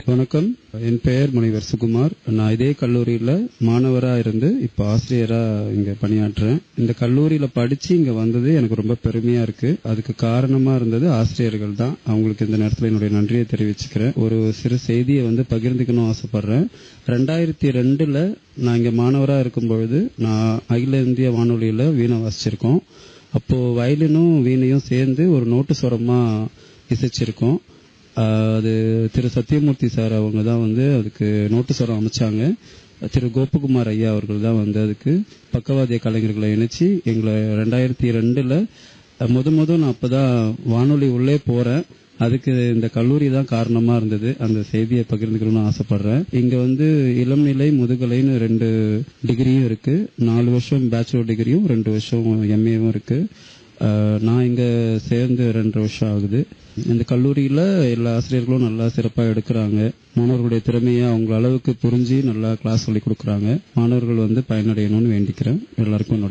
வணக்கம் என் பெயர் முனைவர் சுகுமார் நான் இதே கல்லூரியில மாணவரா இருந்து இப்ப ஆசிரியரா இங்க பணியாற்றுறேன் இந்த கல்லூரியில படிச்சு இங்க வந்தது எனக்கு ரொம்ப பெருமையா இருக்கு அதுக்கு காரணமா இருந்தது ஆசிரியர்கள் தான் அவங்களுக்கு இந்த நேரத்துல என்னுடைய நன்றியை தெரிவிச்சுக்கிறேன் ஒரு சிறு செய்தியை வந்து பகிர்ந்துக்கணும் ஆசைப்படுறேன் ரெண்டாயிரத்தி ரெண்டுல நான் இங்க மாணவரா இருக்கும் பொழுது நான் அகில இந்திய வானொலியில வீணை வாசிச்சிருக்கோம் அப்போ வயலினும் வீணையும் சேர்ந்து ஒரு நோட்டு சுரமா இசைச்சிருக்கோம் ஆஹ் அது திரு சத்யமூர்த்தி சார் அவங்க தான் வந்து அதுக்கு நோட்டு சுரம் அமைச்சாங்க திரு கோபகுமார் ஐயா அவர்கள் தான் வந்து அதுக்கு பக்கவாதிய கலைஞர்களை இணைச்சு எங்களை ரெண்டாயிரத்தி ரெண்டுல முத முத நான் அப்பதான் வானொலி உள்ளே போறேன் அதுக்கு இந்த கல்லூரி தான் காரணமா இருந்தது அந்த செய்தியை பகிர்ந்துக்கணும்னு ஆசைப்படுறேன் இங்க வந்து இளம்நிலை முதுகலைன்னு ரெண்டு டிகிரியும் இருக்கு நாலு வருஷம் பேச்சுலர் டிகிரியும் ரெண்டு வருஷம் எம்ஏவும் இருக்கு ஆஹ் நான் இங்க சேர்ந்து ரெண்டு வருஷம் ஆகுது இந்த கல்லூரியில எல்லா ஆசிரியர்களும் நல்லா சிறப்பா எடுக்கிறாங்க மாணவர்களுடைய திறமையை அவங்க அளவுக்கு புரிஞ்சு நல்லா கிளாஸ் சொல்லி கொடுக்கறாங்க மாணவர்கள் வந்து பயனடையணும்னு வேண்டிக்கிறேன் எல்லாருக்கும் என்னுடைய